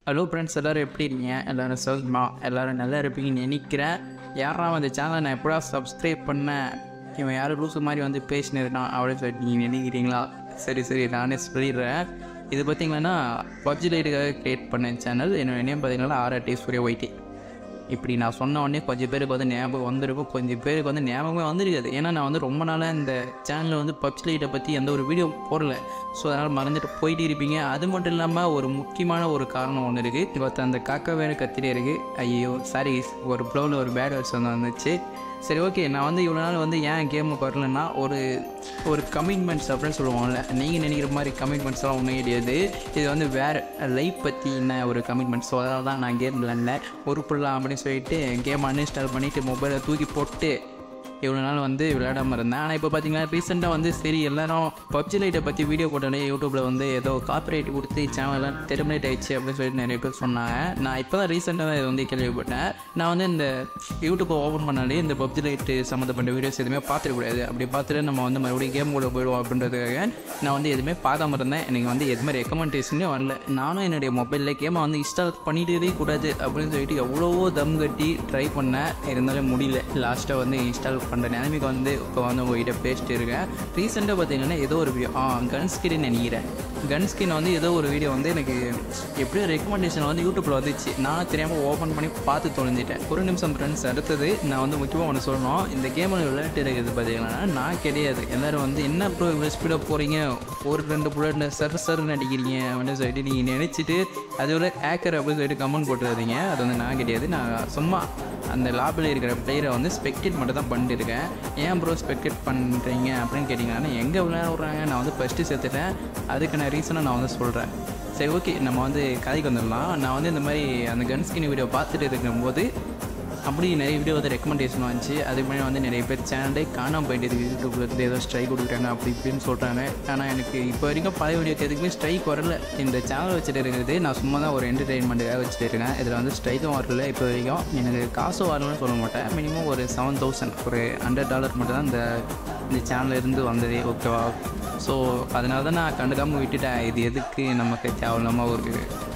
hello friends எல்லோரும் எப்படி இருக்கீங்க எல்லோரும் சௌகமா எல்லோரும் நல்லா இருப்பீங்கன்னு நினைக்கிறேன் யாரா அந்த சேனலை நான் எப்படா சப்ஸ்கிரைப் பண்ணேன் இவன் யாரும் லூசு மாதிரி வந்து பேசினிருக்கான் அப்படின்னு சொல்லிட்டு நீங்கள் நினைக்கிறீங்களா சரி சரி நானே சொல்லிடுறேன் இது பார்த்தீங்கன்னா பப்ஜி லைட்டுக்காக க்ரியேட் பண்ண சேனல் என்னோட நேம் பார்த்தீங்கன்னா ஆர்ஆர்டி சூரிய ஒய்டி இப்படி நான் சொன்ன உடனே கொஞ்சம் பேருக்கு வந்து ஞாபகம் வந்திருக்கும் கொஞ்சம் பேருக்கு வந்து ஞாபகமே வந்திருக்காது ஏன்னா நான் வந்து ரொம்ப நாளாக இந்த சேனலில் வந்து பப்ஜி லைட்டை பற்றி எந்த ஒரு வீடியோ போடல ஸோ அதனால் மறந்துட்டு போயிட்டு இருப்பீங்க அது மட்டும் இல்லாமல் ஒரு முக்கியமான ஒரு காரணம் ஒன்று இருக்குது இப்போ அந்த காக்கா வேறு கத்திட்டே இருக்குது ஐயோ சாரி ஒரு ப்ளவுல ஒரு பேட் வேர்ட்ஸ் வந்து வந்துச்சு சரி ஓகே நான் வந்து இவ்வளோ நாள் வந்து ஏன் கேமுக்கு வரலன்னா ஒரு ஒரு கமிட்மெண்ட்ஸ் அப்படின்னு சொல்லுவாங்கல்ல நீங்கள் நினைக்கிற மாதிரி கமிட்மெண்ட்ஸ்லாம் ஒன்றும் கிடையாது இது வந்து வேறு லைஃப் பற்றின ஒரு கமிட்மெண்ட் ஸோ அதனால தான் நான் கேம் விளாட்ல ஒரு புள்ளா அப்படின்னு சொல்லிட்டு கேம் அன்இன்ஸ்டால் பண்ணிவிட்டு மொபைலை தூக்கி போட்டு இவ்வளோ நாள் வந்து விளையாடாமல் இருந்தேன் ஆனால் இப்போ பார்த்தீங்கன்னா ரீசெண்டாக வந்து சரி எல்லாரும் பப்ஜி லைட்டை பற்றி வீடியோ போட்டாலே யூடியூப்பில் வந்து ஏதோ காப்பிரைட் கொடுத்து சேனல்லாம் டெர்மினேட் ஆயிடுச்சு அப்படின்னு சொல்லிட்டு நிறைய பேர் சொன்னாங்க நான் இப்போ தான் ரீசெண்டாக தான் இது வந்து கேள்விப்பட்டேன் நான் வந்து இந்த யூடியூப்பை ஓப்பன் பண்ணாலே இந்த பப்ஜி லைட்டு சம்மந்தப்பட்ட வீடியோஸ் எதுவுமே பார்த்துடக்கூடாது அப்படி பார்த்துட்டு நம்ம வந்து மறுபடியும் கேம் கூட போயிடுவோம் அப்படின்றதுக்காக நான் வந்து எதுவுமே பார்க்காம இருந்தேன் எனக்கு வந்து எதுவுமே ரெக்கமெண்டேஷனே வரல நானும் என்னுடைய மொபைலில் கேமை வந்து இன்ஸ்டால் பண்ணிட்டே கூடாது அப்படின்னு சொல்லிட்டு எவ்வளவோ தம் கட்டி ட்ரை பண்ணேன் இருந்தாலும் முடியல லாஸ்ட்டாக வந்து இன்ஸ்டால் பண்ணுற நிலைமைக்கு வந்து இப்போ வந்து உங்ககிட்ட பேசிட்டு இருக்கேன் ரீசெண்டாக பார்த்தீங்கன்னா ஏதோ ஒரு வீடியோ ஆ கன் ஸ்கின்னு நினைக்கிறேன் கன் ஸ்கின் வந்து ஏதோ ஒரு வீடியோ வந்து எனக்கு எப்படியோ ரெக்கமெண்டேஷன் வந்து யூடியூப்பில் வந்துச்சு நான் தெரியாமல் ஓப்பன் பண்ணி பார்த்து தொலைஞ்சிட்டேன் ஒரு நிமிஷம் ஃப்ரெண்ட்ஸ் அடுத்தது நான் வந்து முக்கியமாக ஒன்று சொல்லணும் இந்த கேமில் விளையாட்டு இருக்குது பார்த்தீங்கன்னா நான் கிடையாது எல்லோரும் வந்து என்ன ப்ரோ இவ்வளோ ஸ்பீடாக போகிறீங்க ஒரு ரெண்டு புல்லட் சர் சர்ன்னு அடிக்கிறீங்க அப்படின்னு சொல்லிட்டு நீங்கள் நினச்சிட்டு அது ஒரு ஹேக்கர் அப்படின்னு சொல்லிட்டு கமெண்ட் போட்டுறாதீங்க அது வந்து நான் கிடையாது நான் சும்மா அந்த லாபில் இருக்கிற பிளேயரை வந்து ஸ்பெக்டேட் மட்டும் தான் பண்ணிட்டு இருக்கேன் ஏன் ப்ரோ ஸ்பெக்டேட் பண்ணுறீங்க அப்படின்னு கேட்டிங்கன்னா எங்கே விளையாட விட்றாங்க நான் வந்து ஃபஸ்ட்டு சேர்த்துட்டேன் அதுக்கு நான் ரீசனை நான் வந்து சொல்கிறேன் சரி ஓகே நம்ம வந்து கதைக்கு வந்துடலாம் நான் வந்து இந்த மாதிரி அந்த கன் ஸ்கின் வீடியோ பார்த்துட்டு இருக்கும்போது அப்படி நிறைய வீடியோ வந்து ரெக்கமெண்டேஷன் வந்துச்சு அதுக்கு முன்னாடி வந்து நிறைய பேர் சேனலே காணாமல் போயிட்டு இருக்கு யூடியூப்ல இருந்து ஏதோ ஸ்ட்ரைக் கொடுக்குறாங்க அப்படி இப்படின்னு சொல்கிறாங்க ஆனால் எனக்கு இப்போ வரைக்கும் பழைய வீடியோக்கு எதுக்குமே ஸ்ட்ரைக் வரல இந்த சேனல் வச்சுட்டு இருக்கிறது நான் சும்மா தான் ஒரு என்டர்டெயின்மெண்ட்டுக்காக வச்சுட்டு இருக்கேன் இதில் வந்து ஸ்ட்ரைக்கும் வரல இப்போ வரைக்கும் எனக்கு காசு வரலன்னு சொல்ல மாட்டேன் மினிமம் ஒரு செவன் தௌசண்ட் ஒரு ஹண்ட்ரட் டாலர் மட்டும் தான் இந்த இந்த சேனலில் இருந்து வந்ததே ஓகேவா ஸோ அதனால தான் நான் கண்டுக்காமல் விட்டுட்டேன் இது எதுக்கு நமக்கு தேவையில்லாமல் ஒரு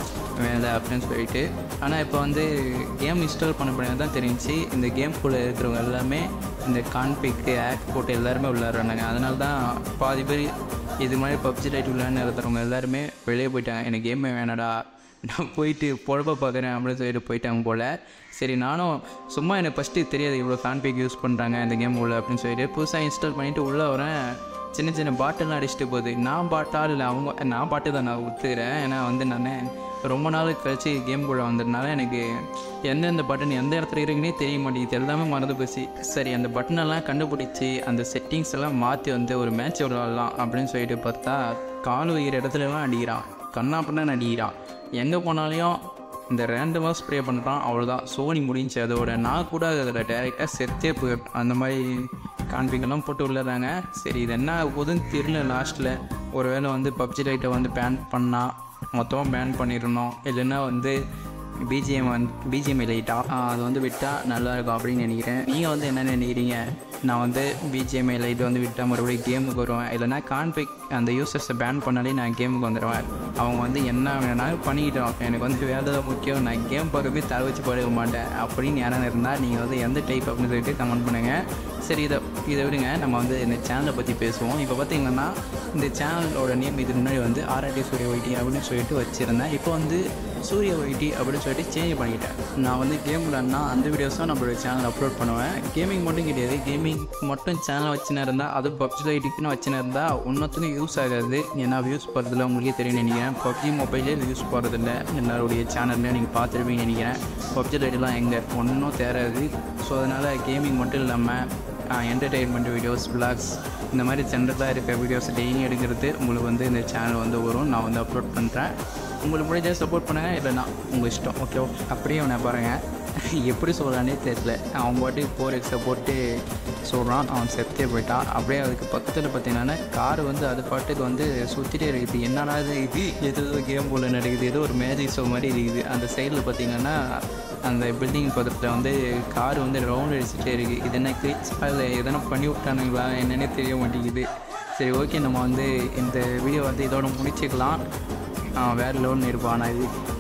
வேலை அப்படின்னு சொல்லிட்டு ஆனால் இப்போ வந்து கேம் இன்ஸ்டால் பண்ண பண்ணி தான் தெரிஞ்சு இந்த கேம்குள்ளே இருக்கிறவங்க எல்லாமே இந்த கான்பிக்கு ஆக் போட்டு எல்லாருமே விளையாடுறாங்க அதனால தான் பாதி பேர் இது மாதிரி பப்ஜி லைட் விளையாண்டு இருக்கிறவங்க எல்லாருமே வெளியே போயிட்டாங்க எனக்கு கேமே வேணாடா நான் போயிட்டு பொழப்ப பார்க்குறேன் அப்படின்னு சொல்லிட்டு போயிட்டாங்க போல் சரி நானும் சும்மா எனக்கு ஃபஸ்ட்டு தெரியாது இவ்வளோ கான்பிக் யூஸ் பண்ணுறாங்க இந்த கேம் உள்ள அப்படின்னு சொல்லிட்டு புதுசாக இன்ஸ்டால் பண்ணிவிட்டு உள்ளே வரேன் சின்ன சின்ன பாட்டெல்லாம் அடிச்சுட்டு போகுது நான் பாட்டா இல்லை அவங்க நான் பாட்டு தான் நான் ஒத்துக்கிறேன் ஏன்னா வந்து நான் ரொம்ப நாள் கழிச்சு கேம் கூட வந்ததுனால எனக்கு எந்தெந்த பட்டன் எந்த இடத்துல இருக்குன்னே தெரிய மாட்டேங்குது எல்லாமே மறந்து போச்சு சரி அந்த பட்டனெல்லாம் கண்டுபிடிச்சி அந்த செட்டிங்ஸ் எல்லாம் மாற்றி வந்து ஒரு மேட்ச் விளாடலாம் அப்படின்னு சொல்லிட்டு பார்த்தா கால் வைக்கிற இடத்துலலாம் அடிக்கிறான் கண்ணா பண்ண அடிக்கிறான் எங்கே போனாலையும் இந்த ரேண்டமாக ஸ்ப்ரே பண்ணுறான் அவ்வளோதான் சோனி முடிஞ்சு அதோட நான் கூட அதில் டேரெக்டாக செத்தே போயிடும் அந்த மாதிரி கான்பிங்கெல்லாம் போட்டு விளையாடுறாங்க சரி இது என்ன போதுன்னு தெரியல லாஸ்ட்டில் ஒருவேளை வந்து பப்ஜி லைட்டை வந்து பேன் பண்ணால் மொத்தமாக பேன் பண்ணிடணும் இல்லைன்னா வந்து பிஜிஎம் வந்து பிஜிஎம் லைட்டா அது வந்து விட்டால் நல்லா இருக்கும் அப்படின்னு நினைக்கிறேன் நீங்கள் வந்து என்ன நினைக்கிறீங்க நான் வந்து பிஜிஎம்ஐ லைட் வந்து விட்டால் மறுபடியும் கேமுக்கு வருவேன் இல்லைனா கான்பிக் அந்த யூசர்ஸை பேன் பண்ணாலே நான் கேமுக்கு வந்துடுவேன் அவங்க வந்து என்ன வேணாலும் பண்ணிக்கிட்டோம் எனக்கு வந்து வேலை தான் முக்கியம் நான் கேம் பார்க்கவே தலை வச்சு படுக்க மாட்டேன் அப்படின்னு யாராவது இருந்தால் நீங்கள் வந்து எந்த டைப் அப்படின்னு சொல்லிட்டு கமெண்ட் பண்ணுங்கள் சரி இதை இதை விடுங்க நம்ம வந்து இந்த சேனலை பற்றி பேசுவோம் இப்போ பார்த்தீங்கன்னா இந்த சேனலோட நேம் இது முன்னாடி வந்து ஆர்ஆர்டி சூரிய ஒய்டி அப்படின்னு சொல்லிட்டு வச்சுருந்தேன் இப்போ வந்து சூரிய ஒய்டி அப்படின்னு சொல்லிட்டு சேஞ்ச் பண்ணிக்கிட்டேன் நான் வந்து கேம் விளாட்னா அந்த வீடியோஸ் தான் நம்மளோட சேனல் அப்லோட் பண்ணுவேன் கேமிங் மட்டும் கிடையாது கேமிங் மட்டும் சேனல் வச்சுன்னு இருந்தால் அது பப்ஜி லைட்டுக்குன்னு வச்சுன்னு இருந்தால் ஒன்றுத்துக்கும் யூஸ் ஆகாது ஏன்னா வியூஸ் போகிறதுல உங்களுக்கே தெரியும் நினைக்கிறேன் பப்ஜி மொபைலே வியூஸ் போகிறதில்ல எல்லாருடைய சேனல்ல நீங்கள் பார்த்துருப்பீங்க நினைக்கிறேன் பப்ஜி லைட்லாம் எங்கே ஒன்றும் தேராது ஸோ அதனால் கேமிங் மட்டும் இல்லாமல் என்டர்டெயின்மெண்ட் வீடியோஸ் விளாக்ஸ் இந்த மாதிரி ஜென்ரலாக இருக்க வீடியோஸ் டெய்லி எடுக்கிறது உங்களுக்கு வந்து இந்த சேனல் வந்து வரும் நான் வந்து அப்லோட் பண்ணுறேன் உங்களுக்கு முடிஞ்ச சப்போர்ட் பண்ணுங்கள் இல்லைனா உங்கள் இஷ்டம் ஓகே அப்படியே நான் பாருங்கள் எப்படி சொல்கிறானே தெரியல அவன் பாட்டு ஃபோர் எக்ஸை போட்டு சொல்கிறான் அவன் செத்தே போயிட்டான் அப்படியே அதுக்கு பக்கத்தில் பார்த்தீங்கன்னா கார் வந்து அது பாட்டுக்கு வந்து சுற்றிட்டே இருக்குது என்னடா இது இது ஏதோ கேம் போல் நடக்குது ஏதோ ஒரு மேஜிக் ஷோ மாதிரி இருக்குது அந்த சைடில் பார்த்தீங்கன்னா அந்த பில்டிங் பக்கத்தில் வந்து கார் வந்து ரவுண்ட் அடிச்சுட்டே இருக்குது இது என்ன கிரிச் அதில் எதனா பண்ணி விட்டானுங்களா என்னன்னே தெரிய மாட்டேங்குது சரி ஓகே நம்ம வந்து இந்த வீடியோ வந்து இதோட முடிச்சுக்கலாம் வேறு லோன் இருப்பான் ஆனால் இது